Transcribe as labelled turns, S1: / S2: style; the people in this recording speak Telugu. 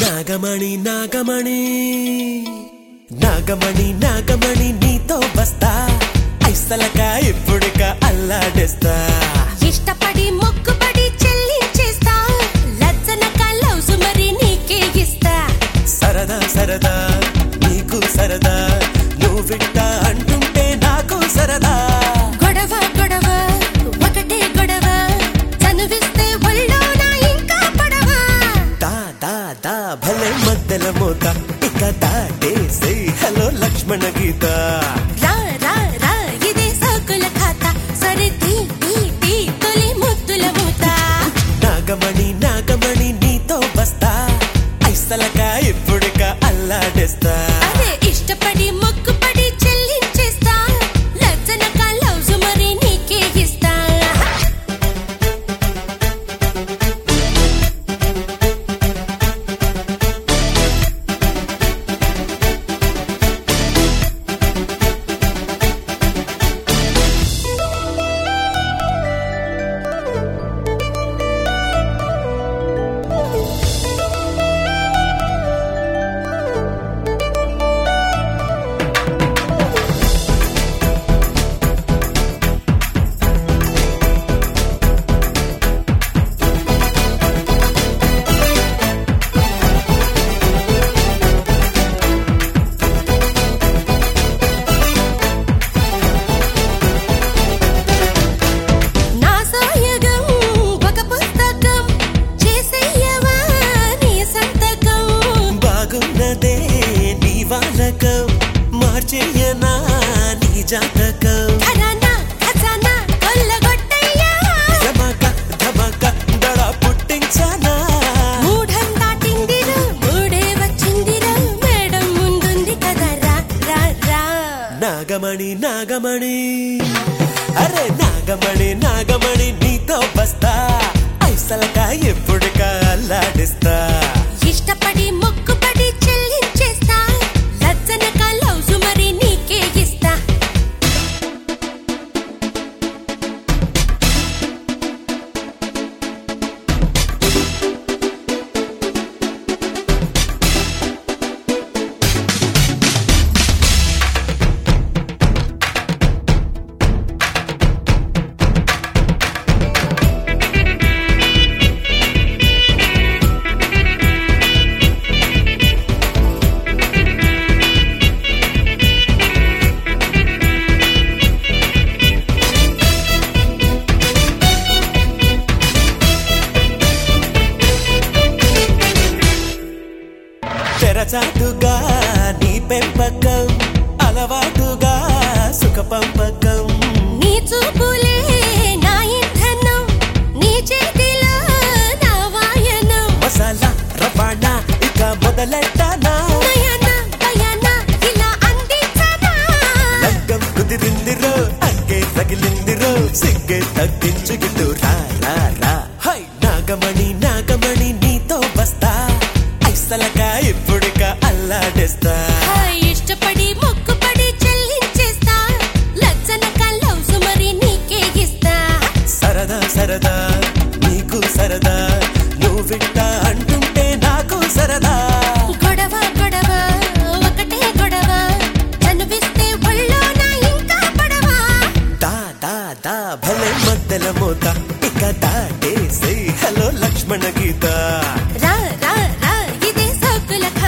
S1: నాగమణి నాగమణి నాగమణి నాగమణి నీతో వస్తా ఐసలక ఇప్పుడిక అల్లాడేస్తా
S2: ఇష్టపడి మొక్కుపడి చెల్లించేస్తా లచ్చన కల్లౌసు మరి నీకే ఇస్తా
S1: సరదా సరదా నీకు సరదా నువ్వు వింటా అంటుంటే నాకు సరదా
S2: గొడవ గొడవ ఒకటే గొడవ చనువిస్తే ఒళ్ళోన ఇంకా పడవ
S1: దా దా దా భలే మద్దెల మోత ఇక దాటేసే హలో లక్ష్మణ గీత
S2: రా రా రా ఇదే సోకుల ఖాత సరే తీ తీ తీ తొలి ముద్దుల మూత
S1: నాగమణి నాగమణి నీతో వస్తా ఐసలక ఇప్పుడిక అల్లాడేస్తా
S2: అదే ఇష్టపడి మొక్కుపడి చెల్లించేస్తా లచ్చన కల్లౌసు మరి నీకే ఇస్తా నా సాయగం ఒక పుస్తకం చేసేయవా నీ సంతకం
S1: బాగున్నదే నీ వాలకం మార్చేయనా నీ జాతకం
S2: ఘరానా ఖజానా కొల్లగొట్టయ్యా
S1: ధమక ధమక దడ పుట్టించనా
S2: మూఢం దాటిందిరా మూడే వచ్చిందిరా మేడం ముందుంది కదా రా రా రా
S1: నాగమణి నాగమణి అరే నాగమణి నాగమణి నీతో వస్తా ఐసలక ఎప్పుడిక అల్లాడిస్తా
S2: ఇష్టపడి మొక్కుపడి చెల్లించేస్తా లచ్చన కల్లౌసు మరి నీకే ఇస్తా
S1: తెరచాటుగా నీ పెంపకం అలవాటుగా సుఖ పంపకం
S2: నీ చూపులే నా ఇంధనం నీ చేతిలో నా వాయనం
S1: మసాలా రవాణా ఇక మొదలెట్టానా
S2: నయన దయన ఇలా అందించనా
S1: లగ్గం కుదిరిందిరో అంగే తగిలిందిరో సిగ్గే తగ్గించుగిట్టు రా రా రా హై నాగమణి నాగమణి నీతో వస్తా ఐసలక ఇప్పుడిక అల్లాడేస్తా
S2: హాయ్ ఇష్టపడి మొక్కుపడి చెల్లించేస్తా లచ్చన కల్లౌసు మరి నీకే ఇస్తా
S1: సరదా సరదా నీకు సరదా నువ్వు వింటా అంటుంటే నాకు సరదా
S2: గొడవ గొడవ ఒకటే గొడవ చనువిస్తే ఒళ్ళోన ఇంకా పడవ
S1: దా దా దా భలే మద్దెల మోత ఇక దాటేసే హలో లక్ష్మణ గీత
S2: రా రా రా ఇదే సోకుల